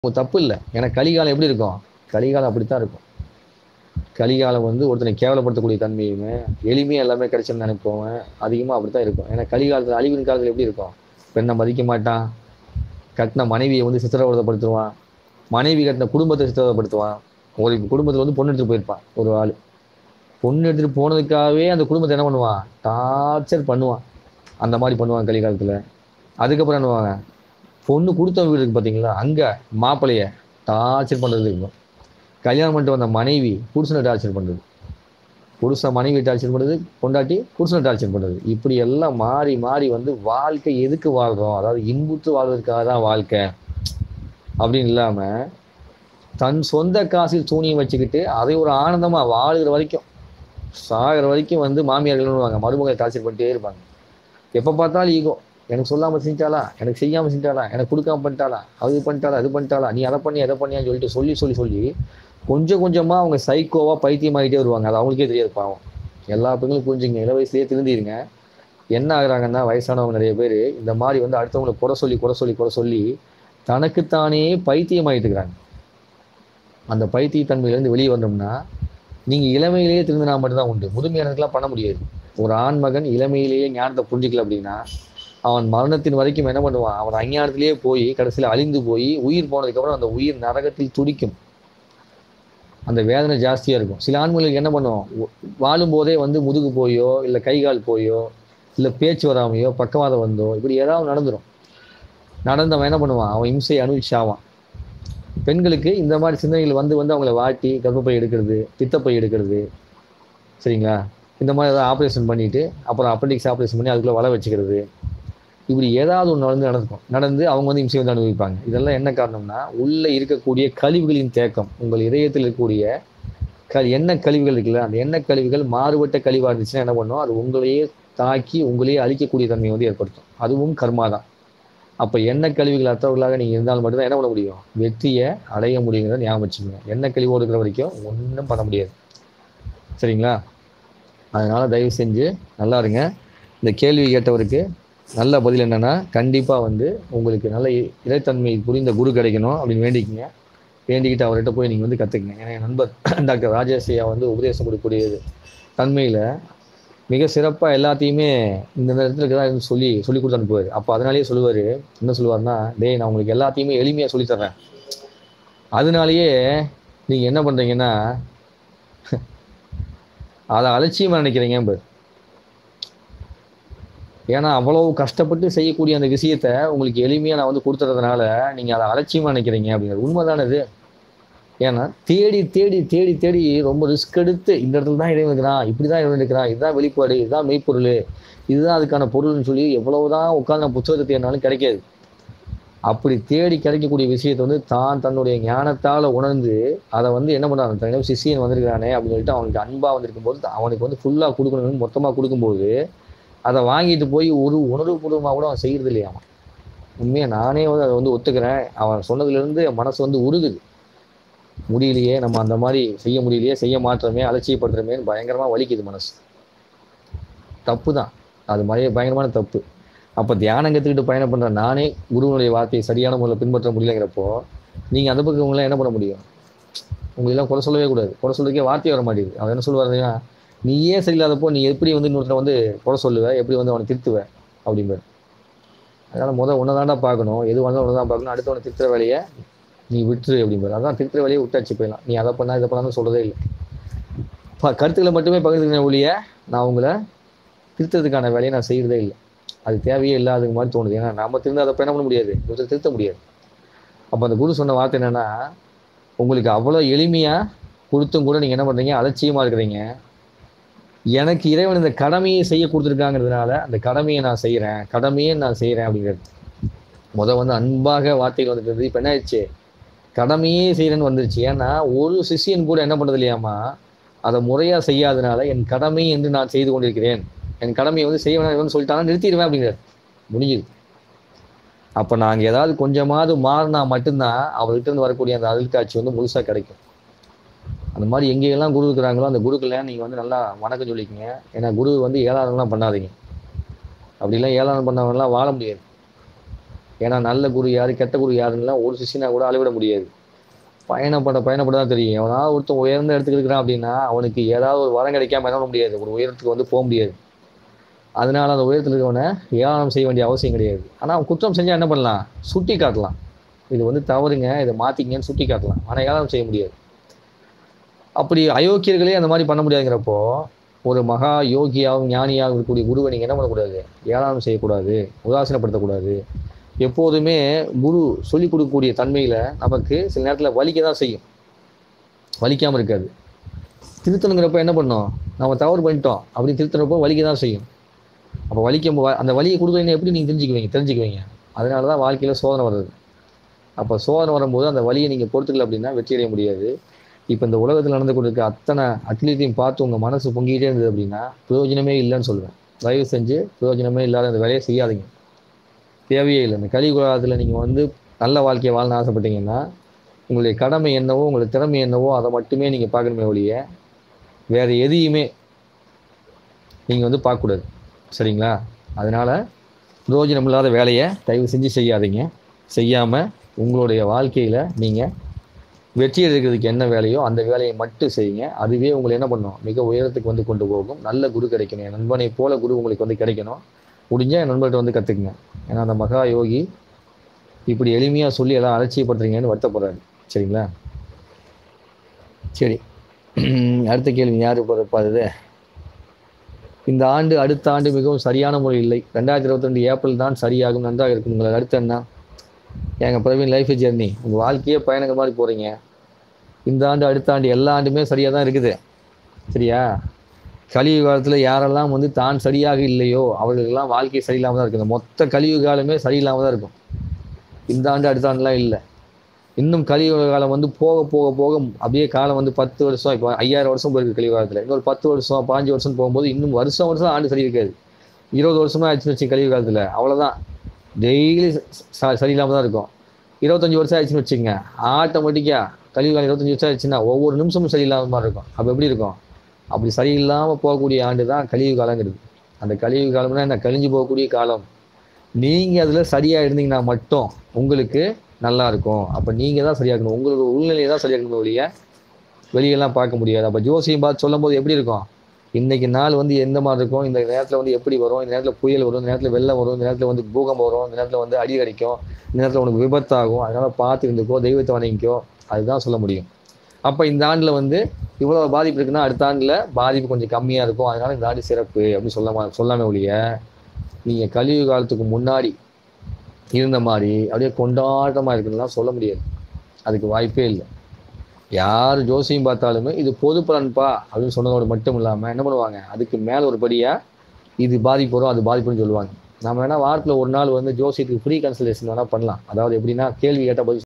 உங்க தப்பு இல்லை ஏன்னா கலிகாலம் எப்படி இருக்கும் கலிகாலம் அப்படித்தான் இருக்கும் கலிகாலம் வந்து ஒருத்தனை கேவலப்படுத்தக்கூடிய தன்மையுமே எளிமையாக எல்லாமே கிடைச்சுன்னு நினைப்போம் அதிகமாக அப்படித்தான் இருக்கும் ஏன்னா கலிகாலத்தில் அழிவின் காலத்தில் எப்படி இருக்கும் பெண்ணை மதிக்க மாட்டான் கட்டின மனைவியை வந்து சித்திரவதைப்படுத்துவான் மனைவி கட்டின குடும்பத்தை சித்திரவதைப்படுத்துவான் ஒரு குடும்பத்தில் வந்து பொண்ணு எடுத்துட்டு போயிருப்பான் ஒரு ஆள் பொண்ணு எடுத்துட்டு போனதுக்காகவே அந்த குடும்பத்தை என்ன பண்ணுவான் டார்ச்சர் பண்ணுவான் அந்த மாதிரி பண்ணுவான் கலிகாலத்தில் அதுக்கப்புறம் என்ன பண்ணுவாங்க பொண்ணு கொடுத்த வீடு இருக்கு பார்த்தீங்களா அங்கே மாப்பிள்ளைய டார்ச்சர் பண்ணுறது இருக்கும் கல்யாணம் பண்ணிட்டு வந்த மனைவி புருஷனை டார்ச்சர் பண்ணுறது புருஷன் மனைவி டார்ச்சர் பண்ணுறது பொண்டாட்டி புருஷனை டார்ச்சர் பண்ணுறது இப்படி எல்லாம் மாறி மாறி வந்து வாழ்க்கை எதுக்கு வாழ்கிறோம் அதாவது இன்புற்று வாழ்வதற்காக தான் வாழ்க்கை அப்படின்னு இல்லாமல் தன் சொந்த காசில் சூனியம் வச்சுக்கிட்டு அதை ஒரு ஆனந்தமாக வாழுகிற வரைக்கும் சாகிற வரைக்கும் வந்து மாமியார்கள்னுவாங்க மருமகளை டார்ச்சர் பண்ணிட்டே இருப்பாங்க எப்போ பார்த்தாலும் ஈகோ எனக்கு சொல்லாமல் செஞ்சாலா எனக்கு செய்யாமல் செஞ்சாலா எனக்கு கொடுக்காம பண்ணிட்டாளா அது பண்ணிட்டாளா அது பண்ணிட்டாளா நீ அதை பண்ணி அதை பண்ணியான்னு சொல்லிட்டு சொல்லி சொல்லி சொல்லி கொஞ்சம் கொஞ்சமாக அவங்க சைக்கோவாக பைத்தியமாகிட்டே வருவாங்க அது அவங்களுக்கே தெரியாது பாவம் எல்லா பெண்களும் புரிஞ்சுங்க இள வயசுலேயே திருந்திருங்க என்ன ஆகுறாங்கன்னா வயசானவங்க நிறைய பேர் இந்த மாதிரி வந்து அடுத்தவங்களை குறை சொல்லி குறை சொல்லி குறை சொல்லி தனக்குத்தானே பைத்தியமாயிட்டு இருக்கிறாங்க அந்த பைத்தியத்தன்மையிலேருந்து வெளியே வந்தோம்னா நீங்கள் இளமையிலேயே திருந்தினா மட்டும்தான் உண்டு முதுமையானதுக்கெல்லாம் பண்ண முடியாது ஒரு ஆண் மகன் இளமையிலேயே ஞானத்தை புரிஞ்சிக்கல அப்படின்னா அவன் மரணத்தின் வரைக்கும் என்ன பண்ணுவான் அவன் அஞ்ஞானத்திலேயே போய் கடைசியில் அழிந்து போய் உயிர் போனதுக்கப்புறம் அந்த உயிர் நரகத்தில் துடிக்கும் அந்த வேதனை ஜாஸ்தியாக இருக்கும் சில ஆண்களுக்கு என்ன பண்ணும் ஒ- வாழும்போதே வந்து முதுகு போயோ இல்லை கை கால் போயோ இல்லை பேச்சு வராமையோ பக்கவாதம் வந்தோ இப்படி ஏதாவது நடந்துடும் நடந்தவன் என்ன பண்ணுவான் அவன் இம்சை அனுபவிச்சாவான் பெண்களுக்கு இந்த மாதிரி சிந்தனைகள் வந்து வந்து அவங்கள வாட்டி கர்ப்பப்பை எடுக்கிறது பித்தப்பை எடுக்கிறது சரிங்களா இந்த மாதிரி ஏதாவது ஆப்ரேஷன் பண்ணிட்டு அப்புறம் அப்பண்டிக்ஸ் ஆப்ரேஷன் பண்ணி அதுக்குள்ளே வலை வச்சுக்கிறது இப்படி ஏதாவது ஒன்று நடந்து நடக்கும் நடந்து அவங்க வந்து இம்சை வந்து அனுபவிப்பாங்க இதெல்லாம் என்ன காரணம்னா உள்ளே இருக்கக்கூடிய கழிவுகளின் தேக்கம் உங்கள் இதயத்தில் இருக்கக்கூடிய க எண்ணெய் கழிவுகள் இருக்குல்ல அந்த எண்ணெய் கழிவுகள் மாறுபட்ட கழிவாக இருந்துச்சுன்னா என்ன பண்ணும் அது உங்களையே தாக்கி உங்களையே அழிக்கக்கூடிய தன்மையை வந்து ஏற்படுத்தும் அதுவும் கர்மா தான் அப்போ எண்ணெய் கழிவுகள் அற்றவர்களாக நீங்கள் இருந்தால் மட்டும்தான் என்ன பண்ண முடியும் வெற்றியை அடைய முடியுங்கிறத ஞாபகம் வச்சுக்கோங்க எண்ணெய் கழிவோடு இருக்கிற வரைக்கும் ஒன்றும் பண்ண முடியாது சரிங்களா அதனால தயவு செஞ்சு நல்லா இருங்க இந்த கேள்வி கேட்டவருக்கு நல்ல பதில் என்னன்னா கண்டிப்பாக வந்து உங்களுக்கு நல்ல இ- இறைத்தன்மை புரிந்த குரு கிடைக்கணும் அப்படின்னு வேண்டிக்கங்க வேண்டிக்கிட்டு அவர்கிட்ட போய் நீங்கள் வந்து கற்றுக்குங்க ஏன்னா என் நண்பர் டாக்டர் ராஜேஷையா வந்து உபதேசம் கொடுக்கக்கூடிய தன்மையில் மிக சிறப்பாக எல்லாத்தையுமே இந்த இடத்துல இருக்கிறதா சொல்லி சொல்லி கொடுத்து அனுப்புவார் அப்போ அதனாலேயே சொல்லுவார் என்ன சொல்லுவார்னா டேய் நான் உங்களுக்கு எல்லாத்தையுமே எளிமையாக சொல்லித்தர்றேன் அதனாலேயே நீங்கள் என்ன பண்ணுறீங்கன்னா அதை அலட்சியமாக நினைக்கிறீங்க பாரு ஏன்னா அவ்வளவு கஷ்டப்பட்டு செய்யக்கூடிய அந்த விஷயத்த உங்களுக்கு எளிமையாக நான் வந்து கொடுத்துறதுனால நீங்கள் அதை அலட்சியமாக நினைக்கிறீங்க அப்படிங்கிறது உண்மைதானே இது ஏன்னா தேடி தேடி தேடி தேடி ரொம்ப ரிஸ்க் எடுத்து இந்த இடத்துல தான் இறைவன் இருக்கிறான் இப்படி தான் இறைவன் இருக்கிறான் இதுதான் வெளிப்பாடு இதுதான் மெய்ப்பொருள் இதுதான் அதுக்கான பொருள்னு சொல்லி எவ்வளவுதான் உட்கார்ந்து நான் புத்தகத்தை தேடினாலும் கிடைக்காது அப்படி தேடி கிடைக்கக்கூடிய விஷயத்தை வந்து தான் தன்னுடைய ஞானத்தால் உணர்ந்து அதை வந்து என்ன பண்ணுறாங்க தன்னுடைய சிஷியன் வந்திருக்கிறானே அப்படின்னு சொல்லிட்டு அவனுக்கு அன்பாக வந்திருக்கும் போது அவனுக்கு வந்து ஃபுல்லாக கொடுக்கணும்னு மொத்தமாக கொடுக்கும்போது அதை வாங்கிட்டு போய் ஒரு உணர்வுபூர்வமாக கூட அவன் செய்கிறது இல்லையா அவன் உண்மையாக நானே வந்து அதை வந்து ஒத்துக்கிறேன் அவன் சொன்னதுலேருந்து என் மனசு வந்து உருகுது முடியலையே நம்ம அந்த மாதிரி செய்ய முடியலையே செய்ய மாற்றமே அலட்சியப்படுறமேன்னு பயங்கரமாக வலிக்குது மனசு தப்பு தான் அது மாதிரி பயங்கரமான தப்பு அப்போ தியானம் கற்றுக்கிட்டு பயணம் பண்ணுற நானே குருவனுடைய வார்த்தையை சரியான முறையில் பின்பற்ற முடியலங்கிறப்போ நீங்கள் அந்த பக்கம் உங்களாம் என்ன பண்ண முடியும் உங்களெல்லாம் குறை சொல்லவே கூடாது குறை சொல்றதுக்கே வார்த்தையே வர மாட்டேங்குது அவர் என்ன சொல்லுவாருன்னா நீயே சரியில்லாதப்போ நீ எப்படி வந்து இன்னொருத்தனை வந்து குறை சொல்லுவ எப்படி வந்து அவனை திருத்துவ அப்படிம்பாரு அதனால் முதல் ஒன்று தாண்டா பார்க்கணும் எது வந்தாலும் ஒன்று தான் பார்க்கணும் அடுத்தவனை திருத்துற வேலையை நீ விட்டுரு அப்படிம்பாரு அதான் திருத்துற வேலையை விட்டாச்சு போயிடலாம் நீ அதை பண்ணா இதை பண்ணான்னு சொல்கிறதே இல்லை ப கருத்துக்களை மட்டுமே பகிர்ந்துக்கிறேன் ஒழிய நான் உங்களை திருத்தறதுக்கான வேலையை நான் செய்கிறதே இல்லை அது தேவையே இல்லாத மாதிரி தோணுது ஏன்னா நம்ம திருந்த அதை என்ன பண்ண முடியாது ஒருத்தர் திருத்த முடியாது அப்போ அந்த குரு சொன்ன வார்த்தை என்னன்னா உங்களுக்கு அவ்வளோ எளிமையாக கொடுத்தும் கூட நீங்கள் என்ன பண்ணுறீங்க அலட்சியமாக இருக்கிறீங்க எனக்கு இறைவன் இந்த கடமையை செய்ய கொடுத்துருக்காங்கிறதுனால அந்த கடமையை நான் செய்கிறேன் கடமையை நான் செய்கிறேன் அப்படிங்கிறது முத வந்து அன்பாக வார்த்தைகள் வந்துட்டு இப்போ என்ன ஆயிடுச்சு கடமையே செய்கிறேன்னு வந்துருச்சு ஏன்னா ஒரு சிஷியன் கூட என்ன பண்ணுறது இல்லையாமா அதை முறையாக செய்யாதனால என் கடமை என்று நான் செய்து கொண்டிருக்கிறேன் என் கடமையை வந்து செய்ய வேணாம்னு சொல்லிட்டாங்கன்னா நிறுத்திடுவேன் அப்படிங்கிறார் முடிஞ்சுது அப்போ நாங்கள் ஏதாவது கொஞ்சமாவது மாறினா மட்டும்தான் அவர்கிட்ட இருந்து வரக்கூடிய அந்த அருள் காட்சி வந்து முழுசாக கிடைக்கும் அந்த மாதிரி எங்கெல்லாம் குரு இருக்கிறாங்களோ அந்த குருக்களை நீங்கள் வந்து நல்லா வணக்கம் சொல்லிக்கங்க ஏன்னா குரு வந்து ஏழாவதுலாம் பண்ணாதீங்க அப்படிலாம் ஏழாவது பண்ணவங்கலாம் வாழ முடியாது ஏன்னா நல்ல குரு யாரு கெட்ட குரு யாருன்னுலாம் ஒரு சிஷியனா கூட அளவிட முடியாது பயணப்பட பயணப்பட தான் தெரியும் எவனாவது ஒருத்தன் உயர்ந்த இடத்துக்கு இருக்கிறான் அப்படின்னா அவனுக்கு ஏதாவது ஒரு வரம் கிடைக்காம என்ன பண்ண முடியாது ஒரு உயரத்துக்கு வந்து போக முடியாது அதனால அந்த உயரத்தில் இருக்கவனை ஏளனம் செய்ய வேண்டிய அவசியம் கிடையாது ஆனால் அவன் குற்றம் செஞ்சால் என்ன பண்ணலாம் சுட்டி காட்டலாம் இது வந்து தவறுங்க இதை மாற்றிங்கன்னு சுட்டி காட்டலாம் ஆனால் ஏளனம் செய்ய முடியாது அப்படி அயோக்கியர்களே அந்த மாதிரி பண்ண முடியாதுங்கிறப்போ ஒரு மகா யோகியாகவும் ஞானியாகவும் இருக்கக்கூடிய குருவை நீங்கள் என்ன பண்ணக்கூடாது ஏளனம் செய்யக்கூடாது உதாசீனப்படுத்தக்கூடாது எப்போதுமே குரு சொல்லிக் கொடுக்கக்கூடிய தன்மையில் நமக்கு சில நேரத்தில் வலிக்க தான் செய்யும் வலிக்காமல் இருக்காது திருத்தணுங்கிறப்ப என்ன பண்ணோம் நம்ம தவறு பண்ணிட்டோம் அப்படின்னு திருத்தணுறப்போ வலிக்க தான் செய்யும் அப்போ வலிக்கும் போ- அந்த வலியை கொடுக்குறீங்க எப்படி நீங்கள் தெரிஞ்சுக்குவீங்க தெரிஞ்சுக்குவீங்க அதனால தான் வாழ்க்கையில் சோதனை வருது அப்போ சோதனை வரும்போது அந்த வலியை நீங்கள் பொறுத்துக்கல அப்படின்னா வெற்றி அடைய முடியாது இப்போ இந்த உலகத்தில் நடந்து கொண்டிருக்க அத்தனை அட்லீட்டையும் பார்த்து உங்கள் மனசு பொங்கிட்டே இருந்தது அப்படின்னா பிரயோஜனமே இல்லைன்னு சொல்லுவேன் தயவு செஞ்சு பிரயோஜனமே இல்லாத இந்த வேலையை செய்யாதீங்க தேவையே இல்லை இந்த கலிகுலத்தில் நீங்கள் வந்து நல்ல வாழ்க்கையை வாழணும்னு ஆசைப்பட்டீங்கன்னா உங்களுடைய கடமை என்னவோ உங்களுடைய திறமை என்னவோ அதை மட்டுமே நீங்கள் பார்க்கணுமே ஒழிய வேறு எதையுமே நீங்கள் வந்து பார்க்கக்கூடாது சரிங்களா அதனால் பிரயோஜனம் இல்லாத வேலையை தயவு செஞ்சு செய்யாதீங்க செய்யாமல் உங்களுடைய வாழ்க்கையில் நீங்கள் வெற்றி எடுக்கிறதுக்கு என்ன வேலையோ அந்த வேலையை மட்டும் செய்யுங்க அதுவே உங்களை என்ன பண்ணும் மிக உயரத்துக்கு வந்து கொண்டு போகும் நல்ல குரு கிடைக்கணும் என் நண்பனை போல குரு உங்களுக்கு வந்து கிடைக்கணும் முடிஞ்சால் என் நண்பர்கிட்ட வந்து கற்றுக்குங்க ஏன்னா அந்த மகா யோகி இப்படி எளிமையாக சொல்லி எல்லாம் அலட்சியப்படுத்துறீங்கன்னு வருத்தப்படுறாரு சரிங்களா சரி அடுத்த கேள்வி யார் பிறப்பாது இந்த ஆண்டு அடுத்த ஆண்டு மிகவும் சரியான முறை இல்லை ரெண்டாயிரத்தி இருபத்தி ரெண்டு ஏப்ரல் தான் சரியாகும் நன்றாக இருக்கும் உங்களுக்கு அடுத்து என்ன எங்க பிரவீன் லைஃப் ஜெர்னி உங்கள் வாழ்க்கையே பயணங்கள் மாதிரி போகிறீங்க இந்த ஆண்டு அடுத்த ஆண்டு எல்லா ஆண்டுமே சரியாக தான் இருக்குது சரியா கலியுக காலத்தில் யாரெல்லாம் வந்து தான் சரியாக இல்லையோ அவர்களுக்கெல்லாம் வாழ்க்கை சரியில்லாமல் தான் இருக்குது இந்த மொத்த கலியுக காலமே சரியில்லாமல் தான் இருக்கும் இந்த ஆண்டு அடுத்த ஆண்டுலாம் இல்லை இன்னும் கலியுக காலம் வந்து போக போக போக அப்படியே காலம் வந்து பத்து வருஷம் இப்போ ஐயாயிரம் வருஷம் போயிருக்கு கலியுக காலத்தில் இன்னொரு பத்து வருஷம் பாஞ்சு வருஷம் போகும்போது இன்னும் வருஷம் வருஷம் ஆண்டு சரி இருக்காது இருபது வருஷமா ஆச்சுன்னு வச்சு கலியுக காலத்தில் அவ்வளோதான் டெய்லி சரியில்லாமல் தான் இருக்கும் இருபத்தஞ்சி வருஷம் ஆயிடுச்சுன்னு வச்சுங்க ஆட்டோமேட்டிக்காக கலியுக காலம் இருபத்தஞ்சி வருஷம் ஆயிடுச்சுன்னா ஒவ்வொரு நிமிஷமும் சரியில்லாத மாதிரி இருக்கும் அப்போ எப்படி இருக்கும் அப்படி சரியில்லாமல் போகக்கூடிய ஆண்டு தான் கலியுக காலங்கிறது அந்த கலியுக காலம்னா என்ன கழிஞ்சு போகக்கூடிய காலம் நீங்கள் அதில் சரியாக இருந்தீங்கன்னா மட்டும் உங்களுக்கு நல்லா இருக்கும் அப்போ நீங்கள் தான் சரியாக்கணும் உங்களோட உள்நிலையை தான் சரியாக்கணும் ஒழிய வெளியெல்லாம் பார்க்க முடியாது அப்போ ஜோசியம் பார்த்து சொல்லும்போது எப்படி இருக்கும் இன்னைக்கு நாள் வந்து எந்த மாதிரி இருக்கும் இந்த நேரத்தில் வந்து எப்படி வரும் இந்த நேரத்தில் புயல் வரும் இந்த நேரத்தில் வெள்ளம் வரும் இந்த நேரத்தில் வந்து பூகம்பம் வரும் இந்த நேரத்தில் வந்து அடி அடிக்கும் இந்த நேரத்தில் உனக்கு விபத்தாகும் அதனால பார்த்து இருந்துக்கோ தெய்வத்தை வணங்கிக்கோ அதுதான் சொல்ல முடியும் அப்போ இந்த ஆண்டில் வந்து இவ்வளோ பாதிப்பு இருக்குன்னா அடுத்த ஆண்டில் பாதிப்பு கொஞ்சம் கம்மியாக இருக்கும் அதனால இந்த ஆண்டு சிறப்பு அப்படின்னு சொல்லாம சொல்லாம ஒழிய நீங்கள் கலியுக காலத்துக்கு முன்னாடி இருந்த மாதிரி அப்படியே கொண்டாட்டமாக இருக்குன்னுலாம் சொல்ல முடியாது அதுக்கு வாய்ப்பே இல்லை யார் ஜோசியம் பார்த்தாலுமே இது பொது பலன்பா அப்படின்னு சொன்னதோடு மட்டும் இல்லாமல் என்ன பண்ணுவாங்க அதுக்கு மேலே ஒரு படியாக இது பாதிப்பு வரும் அது பாதிப்புன்னு சொல்லுவாங்க நம்ம வேணால் வாரத்தில் ஒரு நாள் வந்து ஜோசியத்துக்கு ஃப்ரீ கன்சல்டேஷன் வேணால் பண்ணலாம் அதாவது எப்படின்னா கேள்வி கேட்டால் பதில்